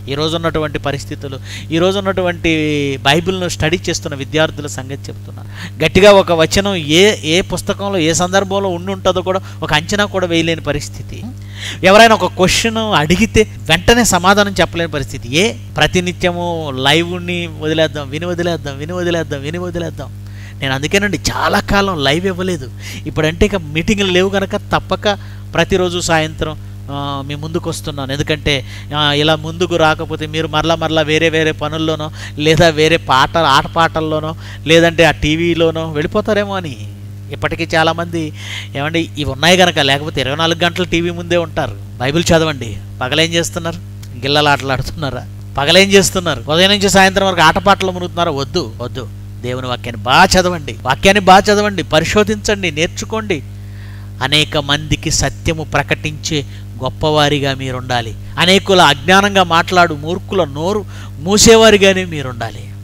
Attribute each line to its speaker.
Speaker 1: ఈ రోజు ఉన్నటువంటి పరిస్థితులు ఈ రోజు ఉన్నటువంటి బైబిల్ను స్టడీ చేస్తున్న విద్యార్థుల సంగతి చెప్తున్నాను గట్టిగా ఒక వచనం ఏ ఏ పుస్తకంలో ఏ సందర్భంలో ఉండి ఉంటుందో కూడా ఒక అంచనా కూడా వేయలేని పరిస్థితి ఎవరైనా ఒక క్వశ్చన్ అడిగితే వెంటనే సమాధానం చెప్పలేని పరిస్థితి ఏ ప్రతినిత్యము లైవ్ని వదిలేద్దాం విని వదిలేద్దాం విని వదిలేద్దాం విని వదిలేద్దాం నేను అందుకేనండి చాలా కాలం లైవ్ ఇవ్వలేదు ఇప్పుడంటే ఇక మీటింగ్లు లేవు కనుక తప్పక ప్రతిరోజు సాయంత్రం ఆ, మీ ముందుకు వస్తున్నాను ఎందుకంటే ఆ, ఇలా ముందుకు రాకపోతే మీరు మరలా మరలా వేరే వేరే పనుల్లోనో లేదా వేరే పాట ఆట పాటల్లోనో లేదంటే ఆ టీవీలోనో వెళ్ళిపోతారేమో అని ఇప్పటికీ చాలామంది ఏమండి ఇవి ఉన్నాయి కనుక లేకపోతే ఇరవై నాలుగు గంటలు టీవీ ముందే ఉంటారు బైబిల్ చదవండి పగలేం చేస్తున్నారు గిల్లలు ఆటలాడుతున్నారా పగలేం చేస్తున్నారు ఉదయం నుంచి సాయంత్రం వరకు ఆటపాటలు మునుగుతున్నారా వద్దు వద్దు దేవుని వాక్యాన్ని బాగా చదవండి వాక్యాన్ని బాగా చదవండి పరిశోధించండి నేర్చుకోండి అనేక మందికి సత్యము ప్రకటించే గొప్పవారిగా మీరుండాలి అనేకుల అజ్ఞానంగా మాట్లాడు మూర్ఖుల నోరు మూసేవారిగానే మీరుండాలి